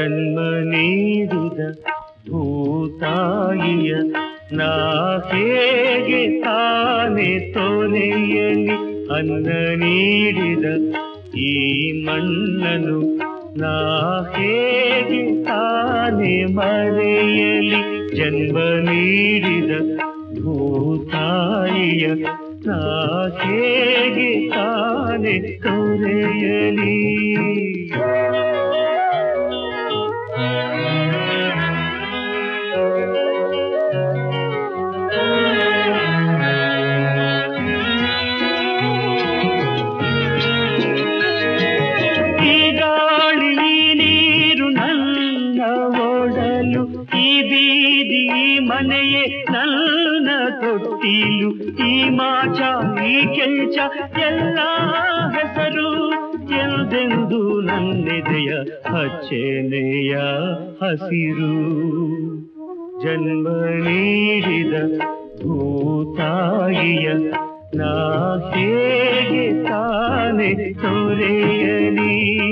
ಜನ್ಮ ನೀಡಿದ ಭೂತಾಯಿಯ ನಾ ಹೇಗೆ ತಾನೆ ತೊರೆಯಲಿ ಅನ್ನ ನೀಡಿದ ಈ ಮಣ್ಣನು ನಾ ಹೇಗೆ ತಾನೆ ಮರೆಯಲಿ ಜನ್ಮ ನೀಡಿದ ಭೂತಾಯಿಯ ನಾ ಹೇಗೆ ತಾನೆ ತೊರೆಯಲಿ ಈ ಗಾಳಿ ಈ ನೀರು ನನ್ನ ಓಡಲು ಈ ಬೀದಿ ಈ ಮನೆಯೇ ನನ್ನ ತೊಟ್ಟಿಲು ಈ ಮಾಚ ಈ ಕೆಂಚ ಎಲ್ಲ ಹೆಸರು ಎಂದೆಂದು ನನ್ನೆದೆಯ ಹಚ್ಚೆನೆಯ ಹಸಿರು ಜನ್ಮ ನೀಡಿದ ಭೂತಾಯಿಯ ನಾ ಹೇಗೆ ತಾನೆ ತೊರೆಯಲಿ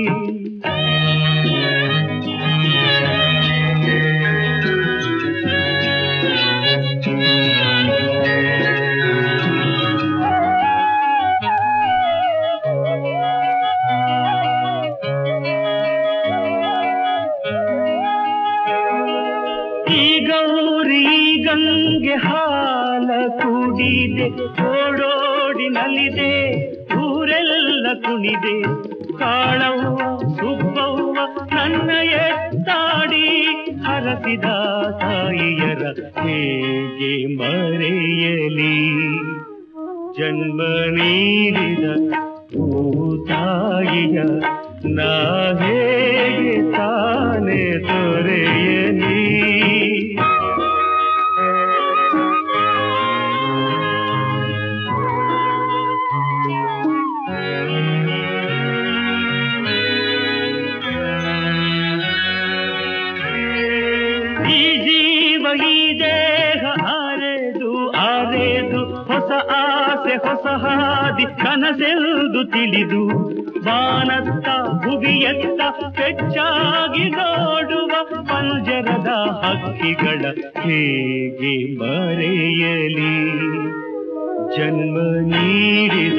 ಈ ಗೌರಿ ಗಂಗೆ ಹಾಲ ಕುಡಿದೆ ಓಡೋಡಿ ನಲಿದೆ ಊರೆಲ್ಲ ಕುಣಿದೆ ಕಾಳವ್ವ ಸುಬ್ಬವ್ವ ನನ್ನ ಎತ್ತಾಡಿ ಹರಸಿದ ತಾಯಿಯರ ಹೇಗೆ ಮರೆಯಲಿ ಜನ್ಮ ನೀಡಿದ ಭೂತಾಯಿಯ ನಾ ಹೇಗೆ ತಾನೆ ತೊರೆಯಲಿ ಈ ಜೀವ ಈ ದೇಹ ಆರೆದು ಆರೆದು ಹೊಸ ಆಸೆ ಹೊಸ ಹಾದಿ ಕನಸೆಂದು ತಿಳಿದು ಬಾನತ್ತ ಭುವಿಯತ್ತ ಹೆಚ್ಚಾಗಿ ನೋಡುವ ಪಂಜರದ ಹಕ್ಕಿಗಳ ಹೇಗೆ ಮರೆಯಲಿ ಜನ್ಮ ನೀಡಿದ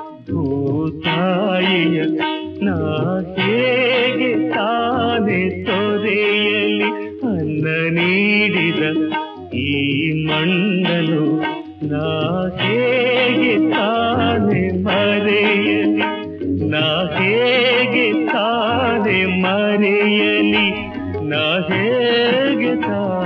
ಭೂತಾಯಿಯ ನಾ ಹೇಗೆ ತಾನೆ ತೊರೆಯಲಿ ಅನ್ನ ನೀಡಿದ ಈ ಮಣ್ಣನು ನಾ ಹೇಗೆ ತಾನೆ ಮರೆಯಲಿ ನಾ ಹೇಗೆ ತಾನೆ ಮರೆಯಲಿ ನಾ ಹೇಗೆ ತಾನೆ